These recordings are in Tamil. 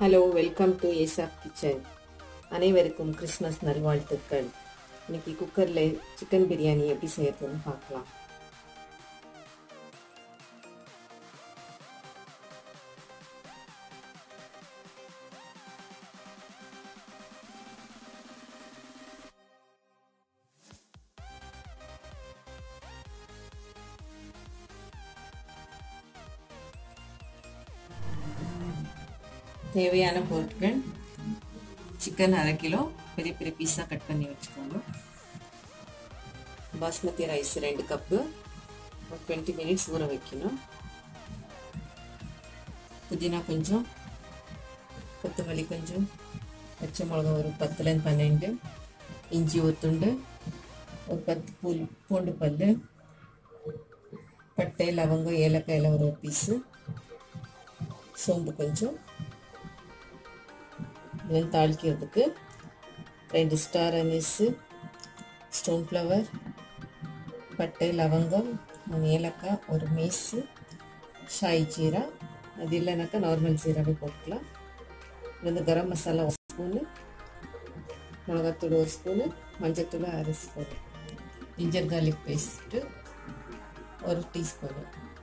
hello welcome to Asaph kitchen அனைவருக்கும் கிறிஸ்மஸ் நல்வாழ்த்துக்கள் இன்னைக்கு குக்கரில் சிக்கன் பிரியாணி எப்படி செய்யறதுன்னு பார்க்கலாம் தேவையான பொருட்கள் சிக்கன் அரை கிலோ பெரிய பெரிய பீஸாக கட் பண்ணி வச்சுக்கோங்க பாஸ்மதி ரைஸ் ரெண்டு கப்பு ஒரு டுவெண்ட்டி மினிட்ஸ் ஊற வைக்கணும் புதினா கொஞ்சம் கொத்தமல்லி கொஞ்சம் பச்சை மிளகா ஒரு பத்துலேருந்து பன்னெண்டு இஞ்சி ஒரு துண்டு ஒரு பத்து பூல் பூண்டு பல் பட்டை லவங்கம் ஏலக்காயில் ஒரு பீஸு சோம்பு கொஞ்சம் இது வந்து தாளிக்கிறதுக்கு ரெண்டு ஸ்டார் அனீஸு ஸ்டோன் ஃப்ளவர் பட்டை லவங்கம் மூணு ஏலக்காய் ஒரு மீஸு ஷாய் ஜீரா அது இல்லைனாக்கா நார்மல் ஜீராவே போட்டுக்கலாம் இது வந்து கரம் மசாலா ஒரு ஸ்பூனு மிளகாத்தூள் ஒரு ஸ்பூனு மஞ்சத்தூள் அரை ஸ்பூனு ஜிஞ்சர் கார்லிக் பேஸ்ட்டு ஒரு டீஸ்பூனு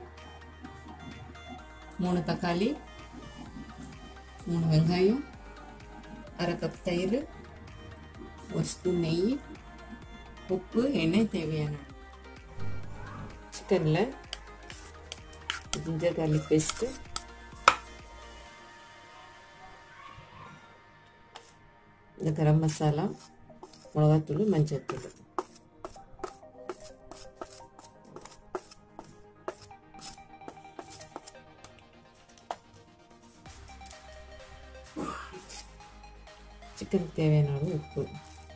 மூணு தக்காளி மூணு வெங்காயம் அரை கப் தயிர் ஒரு ஸ்பூன் நெய் உப்பு எண்ணெய் தேவையான சிக்கனில் ஜிஞ்சர் கார்லிக் பேஸ்ட்டு இந்த கரம் மசாலா மிளகாத்தூள் மஞ்சத்தூள் சிக்கனுக்கு தேவையான அளவு உப்பு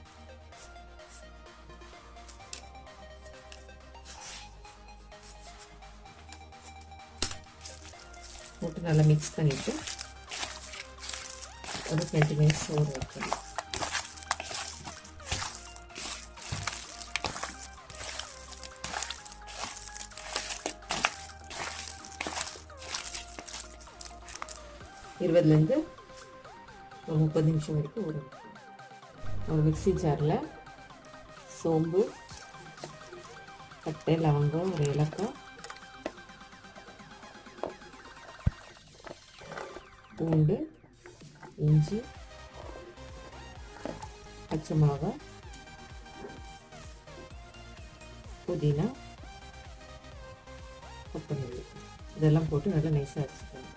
போட்டு நல்லா மிக்ஸ் பண்ணிவிட்டு ஒரு டுவெண்ட்டி மினிட்ஸ் ஊற வைக்கணும் இருபதுலேருந்து ஒரு முப்பது நிமிஷம் வரைக்கும் ஊற வைக்கணும் ஒரு மிக்சி ஜாரில் சோம்பு பட்டை லவங்கம் ஒரு ஏலக்காய் பூண்டு இஞ்சி பச்சை மிளகா புதினா கொத்தமல்லி இதெல்லாம் போட்டு நல்லா நைஸாக அரைச்சிக்கணும்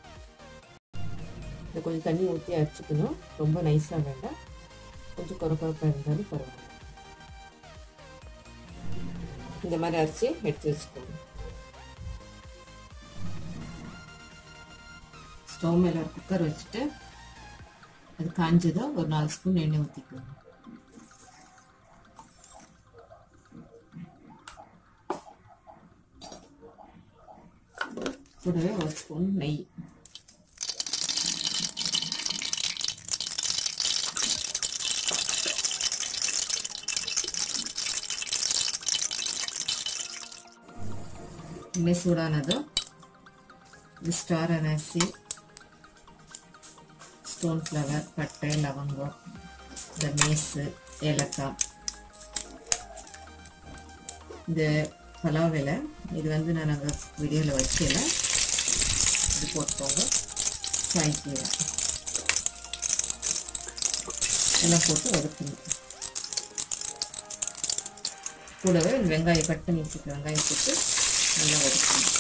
இதை கொஞ்சம் தண்ணி ஊற்றி அரைச்சிக்கணும் ரொம்ப நைஸாக வேண்டாம் கொஞ்சம் குறப்பாக இருந்தாலும் பரவாயில்ல இந்த மாதிரி அரைச்சி எடுத்து வச்சுக்கோங்க ஸ்டவ் மேலே ஒரு குக்கர் வச்சுட்டு அது காஞ்சதும் ஒரு நாலு ஸ்பூன் எண்ணெய் ஊற்றிக்கணும் கூடவே ஒரு ஸ்பூன் நெய் இனிமேல் சூடானதும் இது ஸ்டார் அனாசி ஸ்டோன் ஃப்ளவர் பட்டை லவங்கம் இந்த மேஸு ஏலக்காய் இந்த பலாவில இது வந்து நான் அங்கே வீடியோவில் வைக்கல இது போட்டுக்கோங்க சாய்க்கீரை எல்லாம் போட்டு வதக்கணும் கூடவே வெங்காயம் கட் பண்ணி வச்சுக்க வெங்காயம் போட்டு நல்லா வதக்கணும்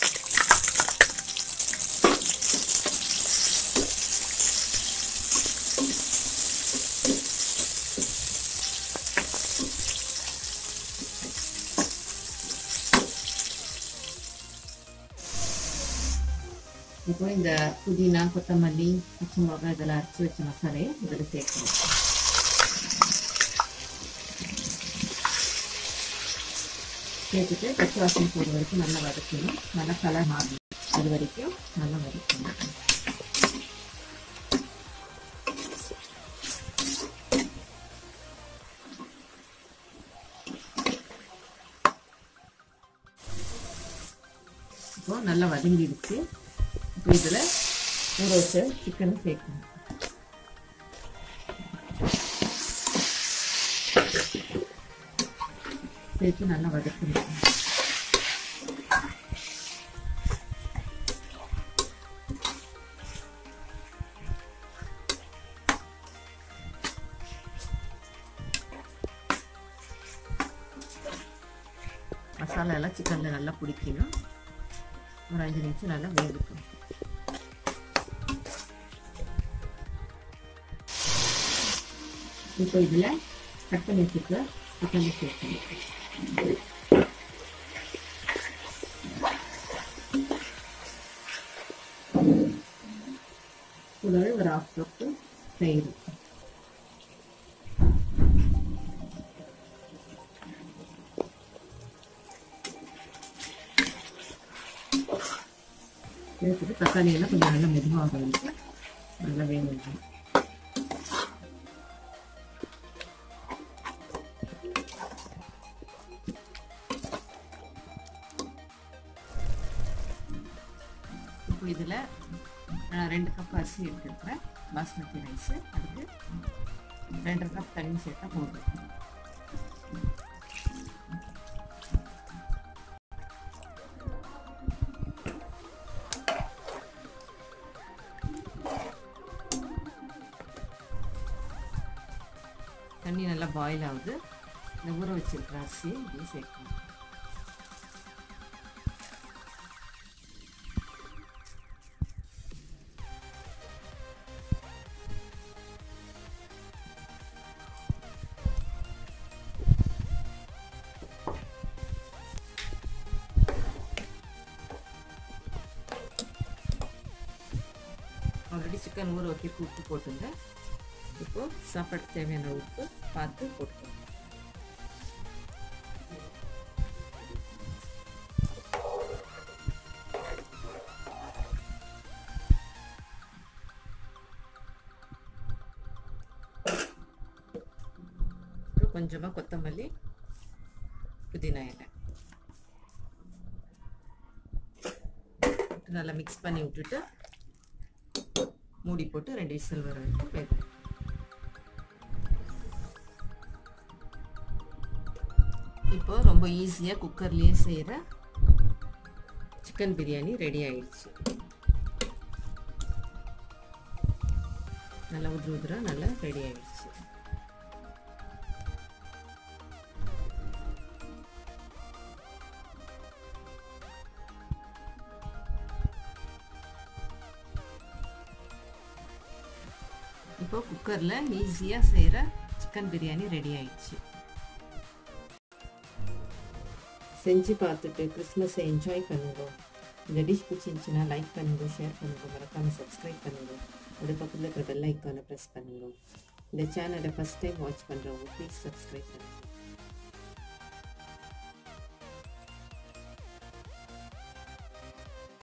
இப்போ இந்த புதினா கொத்தமல்லி பச்சை மிளகாய் இதெல்லாம் அரைச்சி வச்ச மசாலையை இதில் சேர்க்கணும் சேர்த்துட்டு பச்சை வாசனை போகிற வரைக்கும் நல்லா வதக்கணும் நல்லா கலர் மாறணும் அது வரைக்கும் நல்லா வதக்கணும் இப்போ நல்லா வதங்கிடுச்சு இப்போ இதில் ஊற வச்ச சிக்கனை சேர்க்கணும் சேர்த்து நல்லா வதக்கணும் மசாலா எல்லாம் சிக்கனில் நல்லா பிடிக்கணும் ஒரு அஞ்சு நிமிஷம் நல்லா வேகட்டும் இப்போ இதில் கட் பண்ணி வச்சுக்க சிக்கன் சேர்க்கணும் கூடவே ஒரு ஹாஃப் கப்பு தயிர் சேர்த்துட்டு தக்காளி எல்லாம் கொஞ்சம் நல்லா மெதுவாக வந்து நல்லா வேணும் இப்போ இதில் நான் ரெண்டு கப் அரிசி எடுத்துருக்கிறேன் பாஸ்மதி ரைஸு அதுக்கு ரெண்டரை கப் தண்ணி சேர்த்தா போதும் தண்ணி நல்லா பாயில் ஆகுது இந்த ஊற வச்சிருக்கிற அரிசி இப்படி சேர்க்கணும் ஆல்ரெடி சிக்கன் ஊற வைக்க உப்பு போட்டிருந்தேன் இப்போ சாப்பாடு தேவையான உப்பு பார்த்து போட்டுக்கணும் அப்புறம் கொஞ்சமாக கொத்தமல்லி புதினா இலை நல்லா மிக்ஸ் பண்ணி விட்டுட்டு மூடி போட்டு ரெண்டு விசில் வர வரைக்கும் வேகும் இப்போ ரொம்ப ஈஸியாக குக்கர்லேயே செய்கிற சிக்கன் பிரியாணி ரெடி ஆயிடுச்சு நல்லா உதிர உதிர நல்லா ரெடி ஆயிடுச்சு இப்போ குக்கரில் ஈஸியாக செய்கிற சிக்கன் பிரியாணி ரெடி ஆயிடுச்சு செஞ்சு பார்த்துட்டு கிறிஸ்மஸை என்ஜாய் பண்ணுங்க இந்த டிஷ் பிடிச்சிருந்துச்சுன்னா லைக் பண்ணுங்க ஷேர் பண்ணுங்க மறக்காமல் சப்ஸ்கிரைப் பண்ணுங்க அது பக்கத்தில் இருக்கிற பெல் ஐக்கானை ப்ரெஸ் பண்ணுங்க இந்த சேனலை ஃபஸ்ட் டைம் வாட்ச் பண்ணுறவங்க ப்ளீஸ் சப்ஸ்கிரைப் பண்ணுங்க